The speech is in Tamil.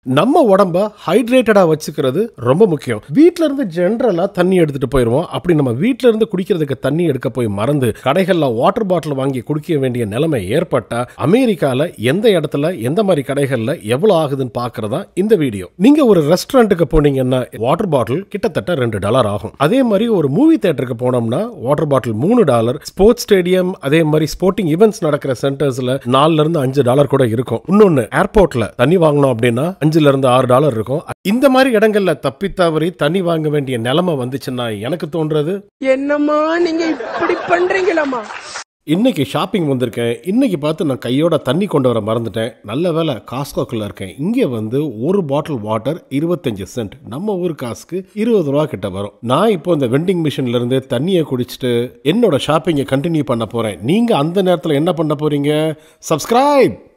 நம்ம உடம்ப ஹைட்ரேட்டடா வச்சுக்கிறது ரொம்ப முக்கியம் வீட்ல இருந்து ஜென்ரலா தண்ணி எடுத்துட்டு போயிருவோம் அப்படி நம்ம வீட்ல இருந்து குடிக்கிறதுக்கு தண்ணி எடுக்க போய் மறந்து கடைகள்ல வாட்டர் பாட்டில் வாங்கி குடிக்க வேண்டிய நிலைமை ஏற்பட்டா அமெரிக்கால எந்த இடத்துல எந்த மாதிரி கடைகள்ல எவ்வளவு ஆகுதுன்னு பாக்குறதா இந்த வீடியோ நீங்க ஒரு ரெஸ்டாரண்ட்டுக்கு போனீங்கன்னா வாட்டர் பாட்டில் கிட்டத்தட்ட ரெண்டு டாலர் ஆகும் அதே மாதிரி ஒரு மூவி தேட்டருக்கு போனோம்னா வாட்டர் பாட்டில் மூணு டாலர் ஸ்போர்ட்ஸ் ஸ்டேடியம் அதே மாதிரி ஸ்போர்ட்டிங் ஈவெண்ட்ஸ் நடக்கிற சென்டர்ஸ்ல நாலுல இருந்து அஞ்சு டாலர் கூட இருக்கும் இன்னொன்னு ஏர்போர்ட்ல தண்ணி வாங்கணும் அப்படின்னா அஞ்சுல இருந்து ஆறு டாலர் இருக்கும் இந்த மாதிரி இடங்கள்ல தப்பி தவறி தண்ணி வாங்க வேண்டிய நிலைமை வந்துச்சுன்னா எனக்கு தோன்றது என்னம்மா நீங்க இப்படி பண்றீங்களம்மா இன்னைக்கு ஷாப்பிங் வந்திருக்கேன் இன்னைக்கு பார்த்து நான் கையோட தண்ணி கொண்டு வர மறந்துட்டேன் நல்ல வேலை காஸ்கோக்குள்ள இருக்கேன் இங்கே வந்து ஒரு பாட்டில் வாட்டர் இருபத்தஞ்சு சென்ட் நம்ம ஊர் காசுக்கு இருபது ரூபா கிட்ட வரும் நான் இப்போ இந்த வெண்டிங் மிஷின்ல இருந்து தண்ணியை குடிச்சிட்டு என்னோட ஷாப்பிங்கை கண்டினியூ பண்ண போறேன் நீங்க அந்த நேரத்தில் என்ன பண்ண போறீங்க சப்ஸ்கிரைப்